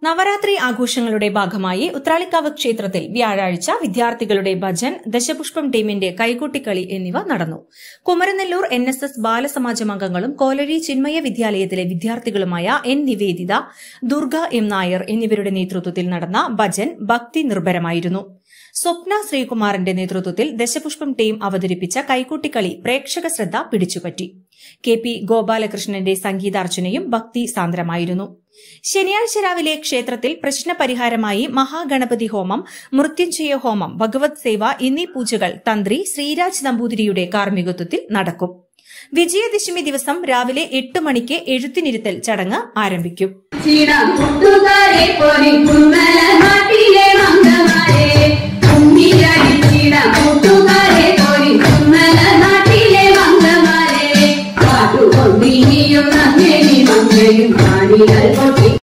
നവരാത്രി ആഘോഷങ്ങളുടെ ഭാഗമായി ഉത്രാളിക്കാവ് ക്ഷേത്രത്തിൽ വ്യാഴാഴ്ച വിദ്യാർത്ഥികളുടെ ഭജൻ ദശപുഷ്പം ടീമിന്റെ കൈകൊട്ടിക്കളി എന്നിവ നടന്നു കുമരനെല്ലൂർ എൻ എസ് എസ് ബാലസമാജം അംഗങ്ങളും കോലഴി ചിന്മയ വിദ്യാലയത്തിലെ വിദ്യാർത്ഥികളുമായ എൻ നിവേദിത ദുർഗ എം നായർ എന്നിവരുടെ നേതൃത്വത്തിൽ നടന്ന ഭജൻ ഭക്തി നിർഭരമായിരുന്നു സ്വപ്ന ശ്രീകുമാറിന്റെ നേതൃത്വത്തിൽ ദശപുഷ്പം ടീം അവതരിപ്പിച്ച കൈകൊട്ടിക്കളി പ്രേക്ഷക ശ്രദ്ധ പിടിച്ചുപറ്റി കെ പി ഗോപാലകൃഷ്ണന്റെ സംഗീതാർച്ചനയും ഭക്തി സാന്ദ്രമായിരുന്നു ശനിയാഴ്ച രാവിലെ ക്ഷേത്രത്തിൽ പ്രശ്നപരിഹാരമായി മഹാഗണപതി ഹോമം മൃത്യുഞ്ജയ ഹോമം ഭഗവത് സേവ എന്നീ പൂജകൾ തന്ത്രി ശ്രീരാജ് നമ്പൂതിരിയുടെ കാർമ്മികത്വത്തിൽ നടക്കും വിജയദശമി ദിവസം രാവിലെ എട്ട് മണിക്ക് എഴുത്തിനിരുത്തൽ ചടങ്ങ് ആരംഭിക്കും ചീടം കൂട്ടുകാരെ പൊരി കുന്നല നാട്ടിലെ മംഗമാരെ കുമ്മിയടിച്ചിടം കൂട്ടുകാരെ പൊരി കുന്നല നാട്ടിലെ മംഗമാരെ പാട്ടുകൊണ്ടിനിയും നന്ദി മംഗയും കാണികൾ